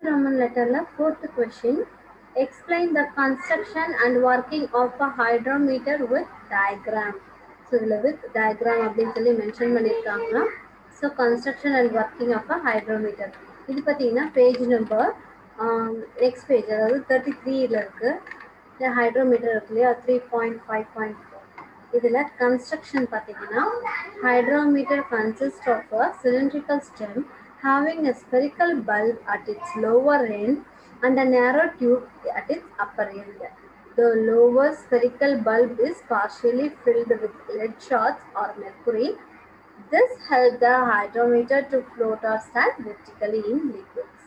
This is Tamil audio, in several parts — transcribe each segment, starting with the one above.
Roman letter la fourth question. Explain the construction and working of a hydrometer with diagram. So இதில் வித் டயக்ராம் அப்படின்னு சொல்லி மென்ஷன் பண்ணியிருக்காங்க so construction and working of a hydrometer இது பார்த்தீங்கன்னா பேஜ் நம்பர் நெக்ஸ்ட் பேஜ் அதாவது தேர்ட்டி த்ரீயில் இருக்குது இந்த ஹைட்ரோமீட்டர் இருக்கு இல்லையா த்ரீ பாயிண்ட் ஃபைவ் பாயிண்ட் இதில் கன்ஸ்ட்ரக்ஷன் பார்த்தீங்கன்னா hydrometer consist of a cylindrical stem having a spherical bulb at its lower end and a narrow tube at its upper end. The lower spherical bulb is partially filled with lead shots or mercury. This helps the hydrometer to float or stand vertically in liquids.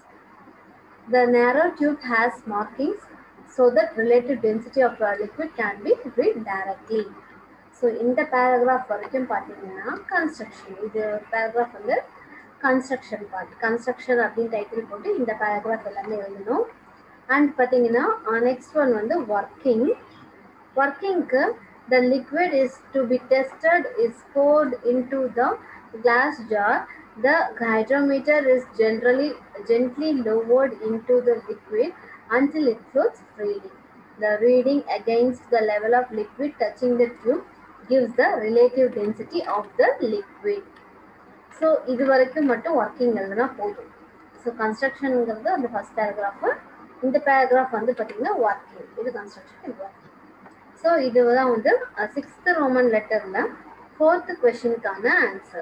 The narrow tube has markings so that relative density of a liquid can be read directly. So இந்த பேராகிராஃப் வரைக்கும் பார்த்தீங்கன்னா கன்ஸ்ட்ரக்ஷன் இது பேராகிராஃப் வந்து கன்ஸ்ட்ரக்ஷன் பார்ட் கன்ஸ்ட்ரக்ஷன் அப்படின்னு டைட்டில் போட்டு இந்த பேராகிராஃப் எல்லாமே எழுதணும் அண்ட் பார்த்தீங்கன்னா நெக்ஸ்ட் ஒன் வந்து working ஒர்க்கிங்க்கு the liquid is to be tested is poured into the glass jar the hydrometer is generally gently lowered into the liquid until it floats freely the reading against the level of liquid touching the tube gives the relative density of the liquid so இது வரைக்கும் மட்டும் ஒர்க்கிங் எழுதுனா போதும் ஸோ கன்ஸ்ட்ரக்ஷனுங்கிறது அந்த ஃபர்ஸ்ட் பேராகிராஃபு இந்த பேராகிராஃப் வந்து பார்த்தீங்கன்னா ஒர்க்கிங் இது கன்ஸ்ட்ரக்ஷன் இது ஒர்க்கிங் ஸோ இதுதான் வந்து சிக்ஸ்த் ரோமன் லெட்டரில் ஃபோர்த்து கொஷினுக்கான ஆன்சர்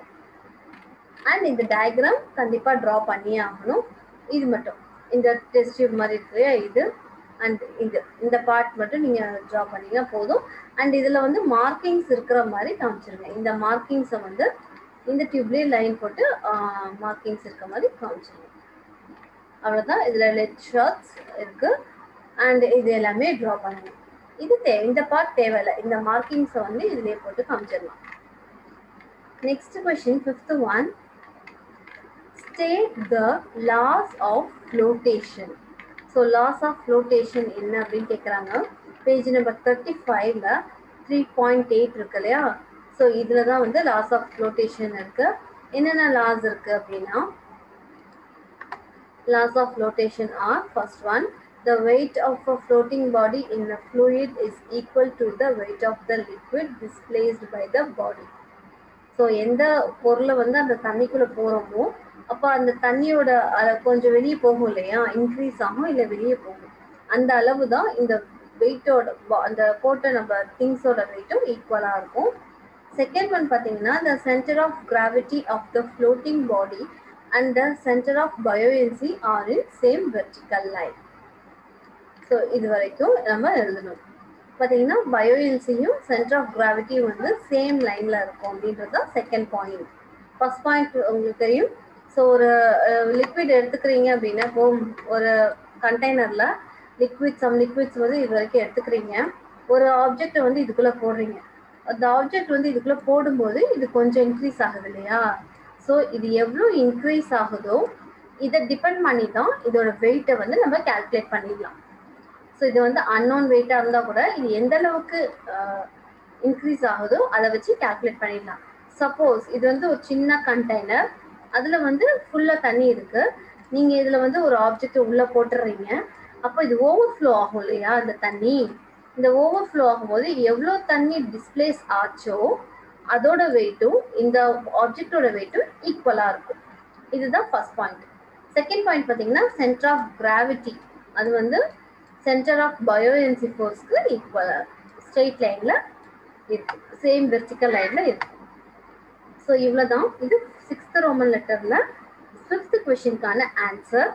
அண்ட் இந்த டயக்ராம் கண்டிப்பாக ட்ரா பண்ணியே ஆகணும் இது மட்டும் இந்த டெஸ்ட் டியூப் மாதிரி இருக்கிற இது அண்ட் இது இந்த பார்ட் மட்டும் நீங்கள் ட்ரா பண்ணீங்கன்னா போதும் அண்ட் இதில் வந்து மார்க்கிங்ஸ் இருக்கிற மாதிரி காமிச்சிருங்க இந்த மார்க்கிங்ஸை வந்து இந்த டியூப்லேயே லைன் போட்டு மார்க்கிங்ஸ் இருக்க மாதிரி காமிச்சிருங்க அவ்வளோதான் இதில் லெட் ஷார்ட்ஸ் இருக்கு அண்ட் இது எல்லாமே ட்ரா பண்ணணும் இது தே இந்த பார்ட் தேவையில்லை இந்த மார்க்கிங்ஸை வந்து இதுலேயே போட்டு காமிச்சிடலாம் next question fifth one state the laws of flotation so laws of flotation என்ன அப்படின்னு கேட்குறாங்க பேஜ் நம்பர் தேர்ட்டி ஃபைவ்ல த்ரீ பாயிண்ட் எயிட் இருக்கு இல்லையா ஸோ இதில் தான் வந்து லாஸ் ஆஃப் ஃப்ளோட்டேஷன் இருக்கு என்னென்ன லாஸ் இருக்கு அப்படின்னா laws of flotation are first one the weight of a floating body in a fluid is equal to the weight of the liquid displaced by the body so எந்த பொருளை வந்து அந்த தண்ணிக்குள்ளே போகிறோமோ அப்போ அந்த தண்ணியோட கொஞ்சம் வெளியே போகும் இல்லையா இன்க்ரீஸ் ஆகும் இல்லை வெளியே போகும் அந்த அளவு தான் இந்த வெயிட்டோட அந்த போட்ட நம்ம திங்ஸோட வெயிட்டும் ஈக்குவலாக இருக்கும் செகண்ட் ஒன் பார்த்தீங்கன்னா the centre of gravity of the floating body and the centre of buoyancy are in same vertical line so இது வரைக்கும் நம்ம எழுதணும் பார்த்தீங்கன்னா பயோஎன்சியும் சென்டர் ஆஃப் கிராவிட்டியும் வந்து சேம் லைனில் இருக்கும் அப்படின்றது தான் செகண்ட் பாயிண்ட் ஃபர்ஸ்ட் பாயிண்ட் உங்களுக்கு தெரியும் ஸோ ஒரு லிக்விட் எடுத்துக்கிறீங்க அப்படின்னா இப்போ ஒரு கண்டெய்னரில் லிக்விட் சம் லிக்விட்ஸ் வந்து இது வரைக்கும் எடுத்துக்கிறீங்க ஒரு ஆப்ஜெக்டை வந்து இதுக்குள்ளே போடுறீங்க அந்த ஆப்ஜெக்ட் வந்து இதுக்குள்ளே போடும்போது இது கொஞ்சம் இன்க்ரீஸ் ஆகுது இல்லையா ஸோ இது எவ்வளோ இன்க்ரீஸ் ஆகுதோ இதை டிபெண்ட் பண்ணி தான் இதோட வெயிட்டை வந்து நம்ம கால்குலேட் பண்ணிடலாம் ஸோ இது வந்து அன்னோன் வெயிட்டாக இருந்தால் கூட இது எந்த அளவுக்கு இன்க்ரீஸ் ஆகுதோ அதை வச்சு கால்குலேட் பண்ணிடலாம் சப்போஸ் இது வந்து ஒரு சின்ன கண்டெய்னர் அதில் வந்து ஃபுல்லாக தண்ணி இருக்குது நீங்கள் இதில் வந்து ஒரு ஆப்ஜெக்ட் உள்ளே போட்டுடுறீங்க அப்போ இது ஓவர்ஃப்ளோ ஆகும் இல்லையா அந்த தண்ணி இந்த ஓவர்ஃப்ளோ ஆகும்போது எவ்வளோ தண்ணி டிஸ்பிளேஸ் ஆச்சோ அதோட வெயிட்டும் இந்த ஆப்ஜெக்டோட வெயிட்டும் ஈக்குவலாக இருக்கும் இதுதான் ஃபர்ஸ்ட் பாயிண்ட் செகண்ட் பாயிண்ட் பார்த்தீங்கன்னா சென்டர் ஆஃப் கிராவிட்டி அது வந்து சென்டர் ஆஃப் பயோஎன்சி ஃபோர்ஸ்க்கு ஈக்குவலாக ஸ்ட்ரெயிட் லைனில் இருக்கு சேம் வெர்டிக்கல் லைனில் இருக்கு ஸோ இவ்வளோ தான் இது சிக்ஸ்த் ரோமன் லெட்டரில் ஃபிஃப்த் கொஷினுக்கான ஆன்சர்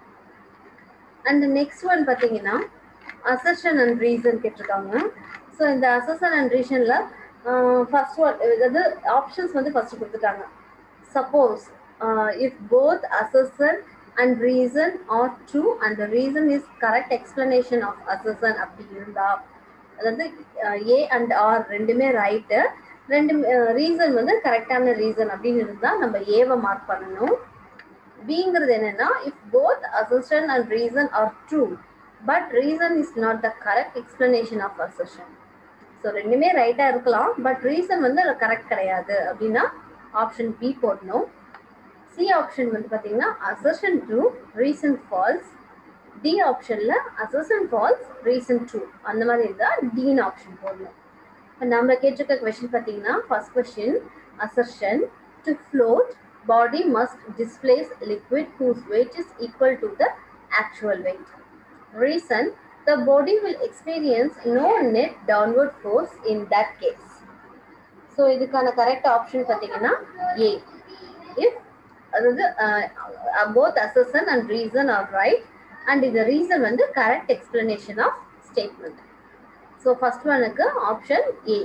அண்ட் நெக்ஸ்ட் ஒன் பார்த்தீங்கன்னா அசர்ஷன் அண்ட் ரீசன் கேட்டிருக்காங்க ஸோ இந்த அசர்ஷன் அண்ட் ரீசனில் ஃபர்ஸ்ட் ஒன் அதாவது ஆப்ஷன்ஸ் வந்து ஃபர்ஸ்ட் கொடுத்துட்டாங்க suppose if both assertion and reason are true and the reason is correct explanation of assertion அப்படி இருந்தா அதாவது ஏ அண்ட் ஆர் ரெண்டுமே ரைட்டு ரெண்டு ரீசன் வந்து கரெக்டான ரீசன் அப்படின்னு இருந்தால் நம்ம ஏவை மார்க் பண்ணணும் பிங்கிறது என்னன்னா if both assertion and reason are true but reason is not the correct explanation of assertion so ரெண்டுமே ரைட்டாக இருக்கலாம் பட் ரீசன் வந்து கரெக்ட் கிடையாது அப்படின்னா ஆப்ஷன் பி போடணும் சி ஆப்ஷன் வந்து பார்த்தீங்கன்னா assertion true reason false D ஆப்ஷனில் அசர்ஷன் ஃபால்ஸ் ரீசன் ட்ரூ அந்த மாதிரி இருந்தால் டீன் ஆப்ஷன் போடணும் இப்போ நம்ம கேட்டிருக்க கொஷின் பார்த்தீங்கன்னா first question assertion to float body must displace liquid whose weight is equal to the actual weight. Reason the body will experience no net downward force in that case. So இதுக்கான கரெக்ட் ஆப்ஷன் பார்த்தீங்கன்னா ஏ இஃப் அதாவது both assertion and reason are right and இந்த ரீசன் வந்து correct explanation of statement so first ஒனுக்கு option A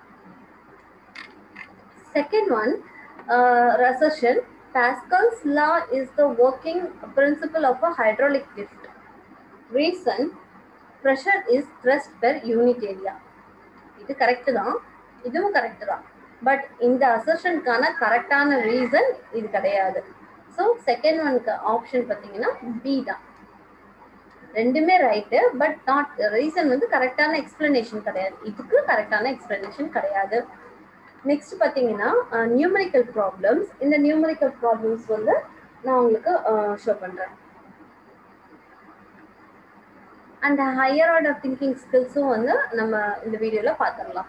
second one uh, assertion Pascal's law is the working principle of a hydraulic lift. Reason pressure is thrust per unit area. இது கரெக்ட் தான் இதுவும் கரெக்ட் தான் பட் இந்த அசர்ஷனுக்கான கரெக்டான ரீசன் இது கிடையாது ஸோ செகண்ட் ஒனுக்கு ஆப்ஷன் பார்த்தீங்கன்னா பி தான் ரெண்டுமே ரைட்டு பட் நாட் ரீசன் வந்து கரெக்டான எக்ஸ்பிளனேஷன் கிடையாது இதுக்கு கரெக்டான எக்ஸ்பிளனேஷன் கிடையாது நெக்ஸ்ட் பார்த்தீங்கன்னா நியூமரிக்கல் ப்ராப்ளம்ஸ் இந்த நியூமரிக்கல் ப்ராப்ளம்ஸ் வந்து நான் உங்களுக்கு ஷோ பண்ணுறேன் அண்ட் ஹையர் ஆர்டர் திங்கிங் ஸ்கில்ஸும் வந்து நம்ம இந்த வீடியோவில் பார்த்துடலாம்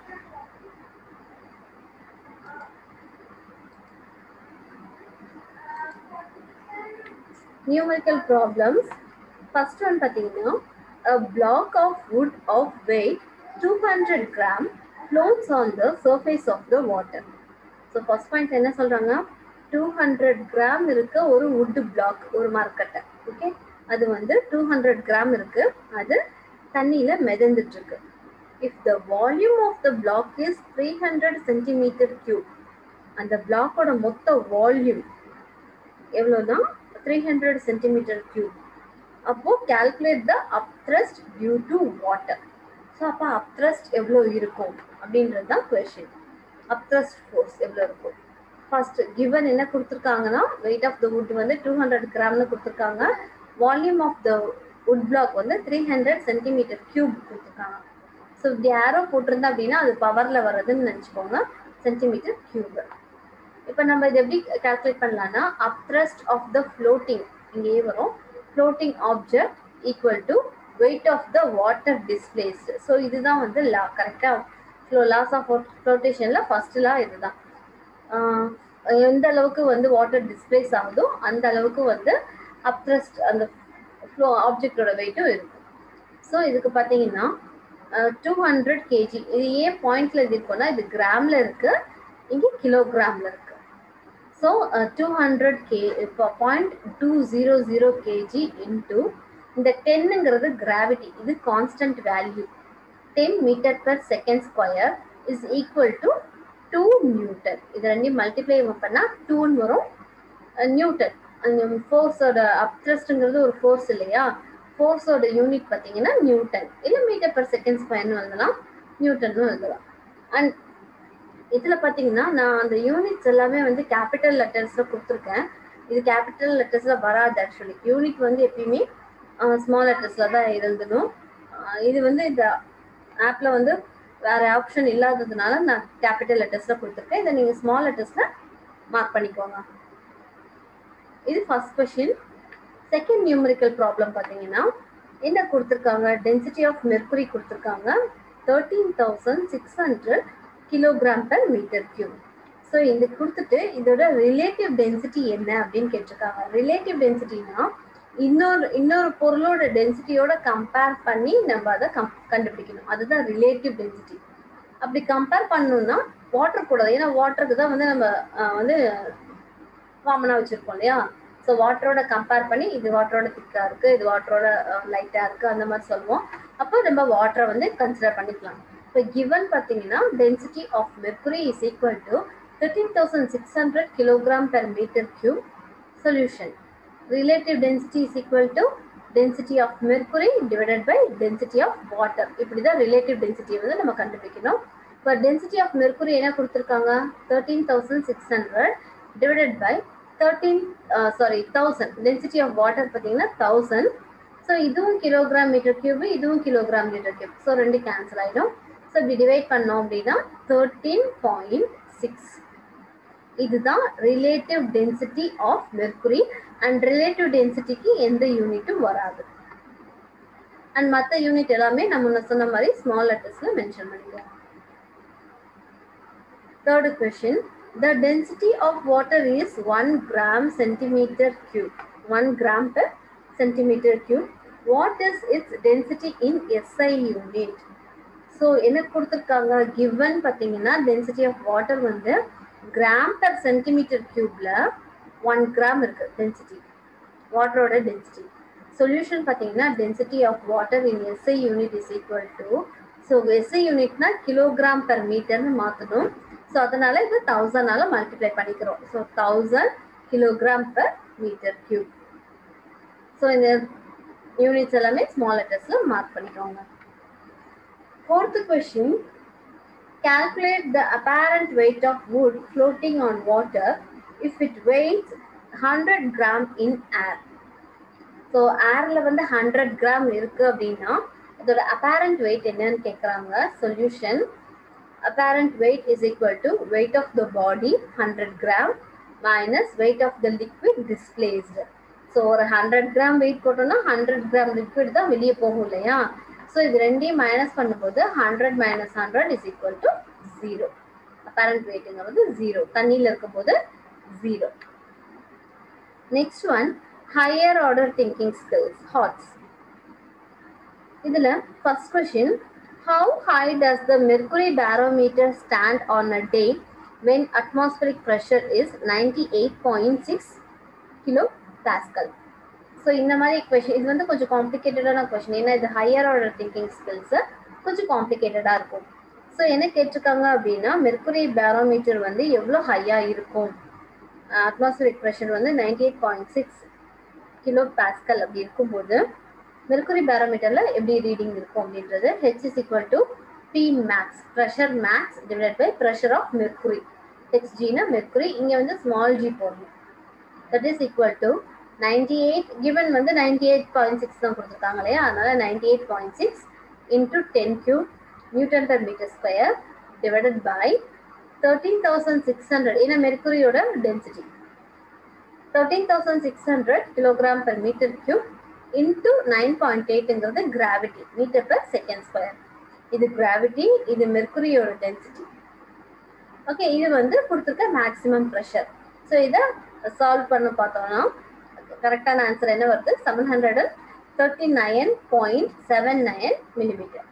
நியூமரிக்கல் ப்ராப்ளம்ஸ் ஃபர்ஸ்ட் ஒன் பார்த்தீங்கன்னா a block of wood of weight 200 gram floats on the surface of the water. So first point என்ன சொல்றாங்க டூ ஹண்ட்ரட் கிராம் இருக்க ஒரு வுட் பிளாக் ஒரு மரக்கட்டை ஓகே அது வந்து டூ ஹண்ட்ரட் கிராம் இருக்கு அது தண்ணியில மிதந்துட்டு இருக்கு if the volume of the block is three hundred centimetre cube அந்த பிளாக்கோட மொத்த வால்யூம் எவ்வளோனா த்ரீ ஹண்ட்ரட் சென்டிமீட்டர் கியூப் அப்போ calculate the upthrust due to water so அப்போ அப்த்ரஸ்ட் எவ்வளோ இருக்கும் அப்படின்றது தான் கொஷின் அப்த்ரஸ்ட் ஃபோர்ஸ் எவ்வளோ இருக்கும் ஃபர்ஸ்ட் கிவன் என்ன கொடுத்துருக்காங்கன்னா வெயிட் ஆஃப் த வுட் வந்து டூ ஹண்ட்ரட் கிராம்னு கொடுத்துருக்காங்க volume of the wood block வந்து த்ரீ ஹண்ட்ரட் சென்டிமீட்டர் கியூப் கொடுத்துருக்காங்க ஸோ இப்படி ஆரோ போட்டிருந்தா அப்படின்னா அது பவரில் வர்றதுன்னு நினச்சிக்கோங்க சென்டிமீட்டர் கியூப் இப்போ நம்ம இது எப்படி கால்குலேட் பண்ணலாம்னா அப்த்ரஸ்ட் ஆஃப் த ஃப்ளோட்டிங் இங்கேயே வரும் floating object equal to weight of the water displaced so இதுதான் வந்து லா கரெக்டாக ஃப்ளோ லாஸ் ஆஃப் ஃப்ளோட்டேஷனில் ஃபர்ஸ்ட் லா இதுதான் எந்த அளவுக்கு வந்து வாட்டர் டிஸ்பிளேஸ் ஆகுதோ அந்த அளவுக்கு வந்து அப்ரஸ்ட் அந்த ஃப்ளோ ஆப்ஜெக்டோட வெயிட்டும் இருக்கும் ஸோ இதுக்கு பார்த்தீங்கன்னா டூ ஹண்ட்ரட் கேஜி இது ஏன் பாயிண்ட்ல இது இருக்குன்னா இது கிராம்ல இருக்கு இங்கே கிலோகிராம்ல இருக்கு ஸோ டூ ஹண்ட்ரட் கே இப்போ point two zero zero KG into இந்த டென்னுங்கிறது கிராவிட்டி இது constant value ten metre per second square is equal to two newton இது ரெண்டையும் மல்டிப்ளை பண்ணால் டூன்னு வரும் நியூட்டன் ஃபோர்ஸோட அப்ட்ரஸ்ட்ங்கிறது ஒரு ஃபோர்ஸ் இல்லையா ஃபோர்ஸோட யூனிட் பார்த்தீங்கன்னா நியூட்டன் இல்லை மீட்டர் பர் செகண்ட் ஸ்கொயர்னு எழுதலாம் நியூட்டன்னு எழுதலாம் அண்ட் இதில் பார்த்தீங்கன்னா நான் அந்த யூனிட்ஸ் எல்லாமே வந்து கேபிட்டல் லெட்டர்ஸில் கொடுத்துருக்கேன் இது கேபிட்டல் லெட்டர்ஸில் வராது ஆக்சுவலி யூனிட் வந்து எப்பயுமே ஸ்மால் லெட்டர்ஸில் தான் எழுதணும் இது வந்து இந்த ஆப்பில் வந்து வேறு ஆப்ஷன் இல்லாததுனால நான் கேபிட்டல் லெட்டர்ஸில் கொடுத்துருக்கேன் இதை நீங்கள் ஸ்மால் லெட்டர்ஸில் மார்க் பண்ணிக்கோங்க இது first question second numerical problem பார்த்தீங்கன்னா என்ன கொடுத்துருக்காங்க டென்சிட்டி ஆஃப் மெர்குரி கொடுத்துருக்காங்க thirteen thousand six hundred kilogram per metre cube so இது கொடுத்துட்டு இதோட ரிலேட்டிவ் டென்சிட்டி என்ன அப்படின்னு கேட்டிருக்காங்க ரிலேட்டிவ் டென்சிட்டினா இன்னொரு இன்னொரு பொருளோட டென்சிட்டியோட கம்பேர் பண்ணி நம்ம அதை கம் கண்டுபிடிக்கணும் அதுதான் ரிலேட்டிவ் டென்சிட்டி அப்படி கம்பேர் பண்ணணும்னா வாட்டர் கூடாது ஏன்னா வாட்டருக்கு தான் வந்து நம்ம வந்து காமனாக வச்சுருக்கோம் இல்லையா ஸோ வாட்டரோட கம்பேர் பண்ணி இது வாட்டரோட திக்காக இருக்குது இது வாட்டரோட லைட்டாக இருக்குது அந்த மாதிரி சொல்லுவோம் அப்போ நம்ம வாட்டரை வந்து கன்சிடர் பண்ணிக்கலாம் இப்போ கிவன் பார்த்தீங்கன்னா density of mercury is equal to thirteen thousand six hundred kilogram per metre cube solution relative density is equal to density of mercury divided by density of water இப்படி தான் ரிலேட்டிவ் டென்சிட்டியை வந்து நம்ம கண்டுபிடிக்கணும் இப்போ டென்சிட்டி ஆஃப் மெர்குரி என்ன கொடுத்துருக்காங்க thirteen thousand six hundred divided by thirteen sorry thousand density of water பார்த்தீங்கன்னா தௌசண்ட் ஸோ இதுவும் கிலோகிராம் மீட்டர் கியூப் இதுவும் கிலோகிராம் மீட்டர் கியூப் ஸோ ரெண்டு கேன்சல் ஆகிடும் ஸோ இப்படி டிவைட் பண்ணோம் அப்படின்னா தேர்ட்டீன் பாயிண்ட் சிக்ஸ் இதுதான் relative density of mercury and relative டென்சிட்டிக்கு எந்த யூனிட்டும் வராது அண்ட் மற்ற யூனிட் எல்லாமே நம்ம முன்ன சொன்ன மாதிரி ஸ்மால் லெட்டர்ஸ்ல மென்ஷன் பண்ணிக்கலாம் third question the density of water is one gram centimetre cube one gram per centimetre cube what is its density in SI unit so என்ன கொடுத்துருக்காங்க கிவன் பார்த்தீங்கன்னா டென்சிட்டி ஆஃப் வாட்டர் வந்து கிராம் per சென்டிமீட்டர் கியூப்ல ஒன் கிராம் இருக்கு டென்சிட்டி வாட்டரோட டென்சிட்டி சொல்யூஷன் பார்த்தீங்கன்னா density of water in SI unit is equal to so SI யூனிட்னா கிலோகிராம் per மீட்டர்னு மாற்றணும் ஸோ அதனால இது தௌசண்டால மல்டிப்ளை பண்ணிக்கிறோம் so thousand kilogram per metre cube so இந்த யூனிட்ஸ் எல்லாமே ஸ்மால் லெட்டர்ஸ்ல மார்க் பண்ணிக்கோங்க fourth question calculate the apparent weight of wood floating on water if it weighs 100 gram in air. So ஏர்ல வந்து ஹண்ட்ரட் கிராம் இருக்கு அப்படின்னா அதோட அப்பேரண்ட் வெயிட் என்னன்னு கேட்குறாங்க solution apparent weight is equal to weight of the body hundred gram minus weight of the liquid displaced so ஒரு ஹண்ட்ரட் கிராம் வெயிட் போட்டோம்னா ஹண்ட்ரட் கிராம் லிக்விட் தான் வெளியே போகும் இல்லையா ஸோ இது ரெண்டையும் மைனஸ் பண்ணும்போது hundred minus hundred is equal to zero apparent வெயிட்டுங்கிறது ஜீரோ தண்ணியில் இருக்கும்போது zero next one higher order thinking skills HOTS இதில் first question how high does the mercury barometer stand on a day when atmospheric pressure is ninety eight point six kilo pascal so இந்த மாதிரி கொஷின் இது வந்து கொஞ்சம் காம்ப்ளிகேட்டடான கொஷின் ஏன்னா இது ஹையர் ஆர்டர் திங்கிங் ஸ்கில்ஸு கொஞ்சம் காம்ப்ளிகேட்டடாக இருக்கும் ஸோ என்ன கேட்டிருக்காங்க அப்படின்னா மெர்குரி பேரோமீட்டர் வந்து எவ்வளோ ஹையாக இருக்கும் அட்மாஸ்பரிக் ப்ரெஷர் வந்து ninety eight point six kilo pascal அப்படி இருக்கும்போது மெர்குரி பேரோமீட்டரில் எப்படி ரீடிங் இருக்கும் அப்படின்றது H is equal to P max pressure max divide by pressure of mercury ஹெச்ஜினா மெர்குரி இங்கே வந்து ஸ்மால் ஜி போடணும் that is equal to ninety eight given வந்து நைன்டி எயிட் பாயிண்ட் சிக்ஸ் தான் கொடுத்துருக்காங்க இல்லையா அதனால ninety eight point six into ten cube newton per metre square divided by thirteen thousand six hundred ஏன்னா மெர்குரியோட density thirteen thousand six hundred kilogram per metre cube into nine point எயிட்டுங்கிறது gravity metre per second square இது கிராவிட்டி இது மெர்குரியோட டென்சிட்டி ஓகே இது வந்து கொடுத்துருக்க மேக்ஸிமம் ப்ரெஷர் ஸோ இதை சால்வ் பண்ண பார்த்தோம்னா கரெக்டான ஆன்சர் என்ன வருது seven hundred and thirty nine point seven nine millimetre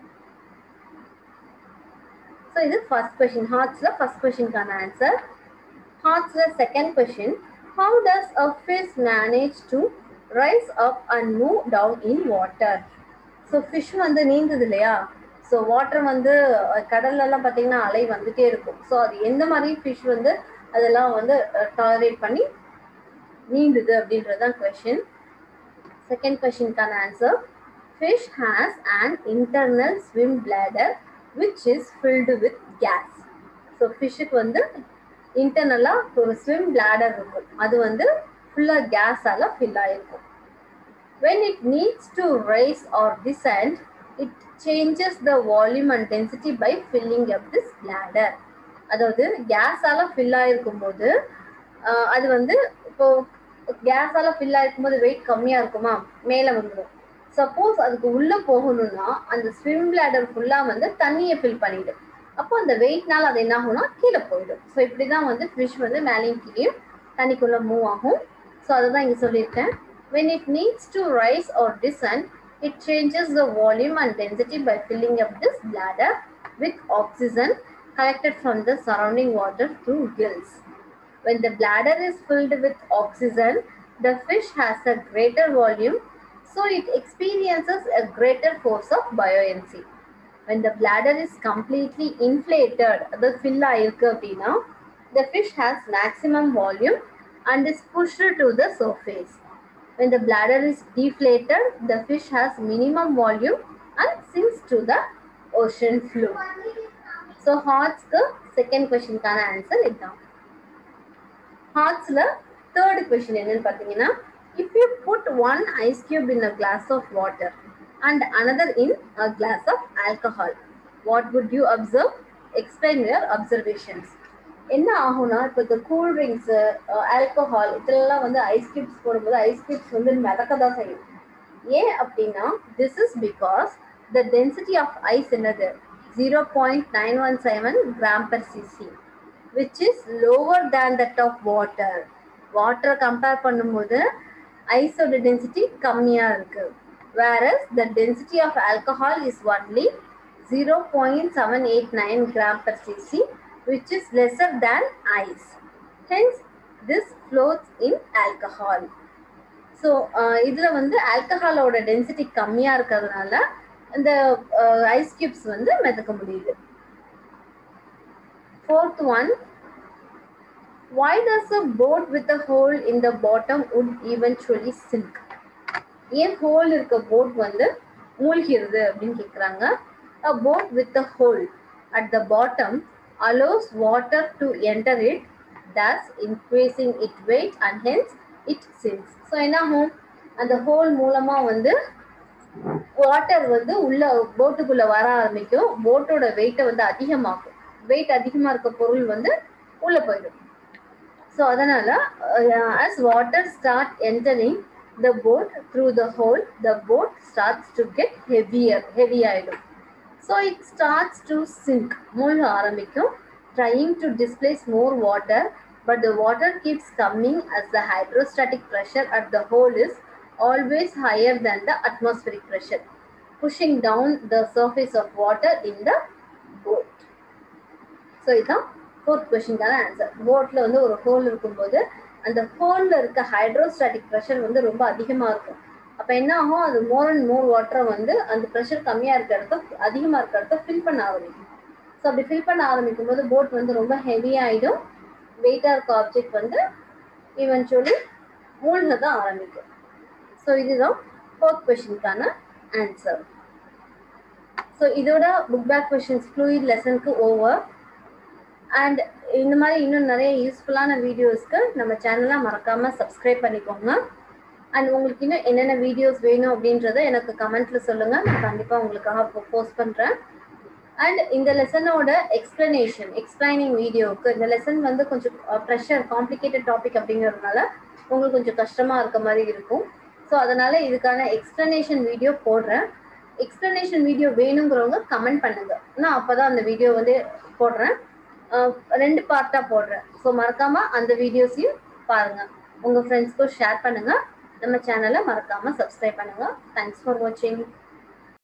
so இது ஃபர்ஸ்ட் கொஷின் ஹார்ட்ஸில் ஃபர்ஸ்ட் கொஷினுக்கான ஆன்சர் ஹார்ட்ஸில் second question how does a fish manage to rice up and move down in water so fish வந்து நீந்தது இல்லையா ஸோ வாட்டர் வந்து கடல்லலாம் பார்த்தீங்கன்னா அலை வந்துட்டே இருக்கும் ஸோ அது எந்த மாதிரி ஃபிஷ் வந்து அதெல்லாம் வந்து டாலரேட் பண்ணி நீந்துது அப்படின்றது தான் கொஷின் செகண்ட் கொஷினுக்கான answer fish has and internal swim bladder which is filled with gas so ஃபிஷ்ஷுக்கு வந்து இன்டர்னலாக ஒரு ஸ்விம் பிளாடர் இருக்கும் அது வந்து ஃபுல்லாக கேஸால் ஃபில் ஆகிருக்கும் when it needs to rise or descend it changes the volume and density by filling up this bladder அதாவது கேஸால் ஃபில் ஆகிருக்கும் போது அது வந்து இப்போ கேஸால் ஃபில் ஆகிருக்கும் போது வெயிட் கம்மியாக இருக்குமா மேலே வந்துடும் சப்போஸ் அதுக்கு உள்ளே போகணும்னா அந்த ஸ்விம் பிளாடர் ஃபுல்லாக வந்து தண்ணியை ஃபில் பண்ணிடும் அப்போ அந்த வெயிட்னால அது என்ன ஆகும்னா கீழே போயிடும் ஸோ இப்படி தான் வந்து ஃபிஷ் வந்து மேலேயும் கீழேயும் தண்ணிக்குள்ளே மூவ் ஆகும் ஸோ அதை தான் இங்கே சொல்லியிருக்கேன் when it needs to rise or descend it changes the volume and density by filling up this bladder with oxygen collected from the surrounding water through gills when the bladder is filled with oxygen the fish has a greater volume so it experiences a greater force of buoyancy when the bladder is completely inflated the fill ஆயிருக்கு அப்படின்னா the fish has maximum volume and is pushed to the surface when the bladder is deflated the fish has minimum volume and sinks to the ocean floor so ஹார்ட்ஸ்க்கு செகண்ட் கொஷினுக்கான ஆன்சர் இதுதான் ஹார்ட்ஸில் தேர்ட் கொஷின் என்னன்னு பார்த்தீங்கன்னா if you put one ice cube in a glass of water and another in a glass of alcohol what would you observe explain your observations என்ன ஆகும்னா இப்போ இந்த கூல் ட்ரிங்க்ஸு ஆல்கஹால் இதெல்லாம் வந்து ஐஸ் கியூப்ஸ் போடும்போது ஐஸ் கியூப்ஸ் வந்து மிதக்க தான் செய்யும் ஏன் அப்படின்னா this is because the density of ice என்னது zero point nine one seven gram per cc which is lower than that of water வாட்டரை கம்பேர் பண்ணும்போது ஐஸோட டென்சிட்டி கம்மியாக இருக்கு whereas the density of alcohol is only zero point seven eight nine gram per cc which is lesser than ice. Hence, this floats in alcohol. So இதில் வந்து ஆல்கஹாலோட டென்சிட்டி கம்மியாக இருக்கிறதுனால இந்த ஐஸ் கியூப்ஸ் வந்து மிதக்க முடியுது fourth one why does a boat with a hole in the bottom would eventually sink ஏன் ஹோல் இருக்க போட் வந்து மூழ்கிறது அப்படின்னு கேட்குறாங்க a boat with a hole at the bottom allows water to enter it, thus increasing its weight and hence it sinks. So என்ன ஆகும் அந்த ஹோல் மூலமா வந்து வாட்டர் வந்து உள்ள போட்டுக்குள்ள வர ஆரம்பிக்கும் போட்டோட வெயிட்டை வந்து அதிகமாக்கும் வெயிட் அதிகமா இருக்க பொருள் வந்து உள்ள போயிடும் ஸோ அதனால as water start entering the boat through the hole the boat starts to get heavier heavy ஆயிடும் so it starts to sink மூழ்க ஆரம்பிக்கும் trying to displace more water but the water keeps coming as the hydrostatic pressure at the hole is always higher than the atmospheric pressure pushing down the surface of water in the boat so இதுதான் ஃபோர்த் கொஷினுக்கான ஆன்சர் போட்டில் வந்து ஒரு ஹோல் இருக்கும்போது அந்த ஹோலில் இருக்க ஹைட்ரோஸ்டாட்டிக் ப்ரெஷர் வந்து ரொம்ப அதிகமாக இருக்கும் அப்போ என்ன ஆகும் அது மோர் அண்ட் மோர் வாட்டரை வந்து அந்த ப்ரெஷர் கம்மியாக இருக்க இடத்த அதிகமாக இருக்க இடத்த ஃபில் பண்ண ஆரம்பிக்கும் ஸோ அப்படி ஃபில் பண்ண ஆரம்பிக்கும் போது போட் வந்து ரொம்ப ஹெவி ஆகிடும் வெயிட்டாக இருக்க ஆப்ஜெக்ட் வந்து ஈவென்ச்சுவலி மூழ்க தான் ஆரம்பிக்கும் ஸோ இதுதான் ஃபோர்த் கொஷினுக்கான ஆன்சர் ஸோ இதோட புக் பேக் கொஷின்ஸ் ஃப்ளூயிட் லெசனுக்கு ஓவர் அண்ட் இந்த மாதிரி இன்னும் நிறைய யூஸ்ஃபுல்லான வீடியோஸ்க்கு நம்ம சேனலை மறக்காமல் சப்ஸ்கிரைப் பண்ணிக்கோங்க அண்ட் உங்களுக்கு இன்னும் என்னென்ன வீடியோஸ் வேணும் அப்படின்றத எனக்கு கமெண்ட்ல சொல்லுங்க நான் கண்டிப்பாக உங்களுக்காக போஸ்ட் பண்ணுறேன் அண்ட் இந்த லெசனோட எக்ஸ்பிளனேஷன் எக்ஸ்பிளைனிங் வீடியோவுக்கு இந்த லெசன் வந்து கொஞ்சம் ப்ரெஷர் காம்ப்ளிகேட்டட் டாபிக் அப்படிங்கிறதுனால உங்களுக்கு கொஞ்சம் கஷ்டமா இருக்க மாதிரி இருக்கும் ஸோ அதனால இதுக்கான எக்ஸ்பிளனேஷன் வீடியோ போடுறேன் எக்ஸ்பிளனேஷன் வீடியோ வேணுங்கிறவங்க கமெண்ட் பண்ணுங்க நான் அப்போதான் அந்த வீடியோ வந்து போடுறேன் ரெண்டு பார்ட்டாக போடுறேன் ஸோ மறக்காம அந்த வீடியோஸையும் பாருங்க உங்க ஃப்ரெண்ட்ஸ்க்கும் ஷேர் பண்ணுங்க நம்ம சேனலை மறக்காம சப்ஸ்கிரைப் பண்ணுங்க தேங்க்ஸ் ஃபார் வாட்சிங்